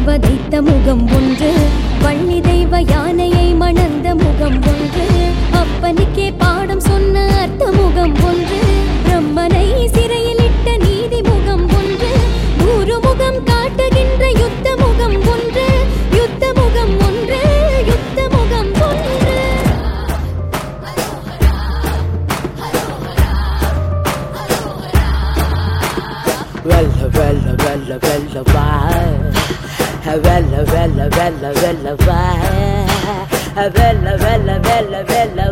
வதைத்த முகம் ஒன்று வள்ளி தெய்வ யானையை மணந்த முகம் ஒன்று அப்பனுக்கே பாடம் சொன்ன அர்த்த முகம் ஒன்று பிரம்மனை சிறையில் இட்ட நீதி முகம் ஒன்று நூறு முகம் காட்டுகின்ற யுத்த முகம் ஒன்று யுத்த முகம் ஒன்று யுத்த முகம் ஒன்று Vella, vella, vella, vella, vai. Vella, vella, vella, vella, vai. Vella, vella, vella, vella,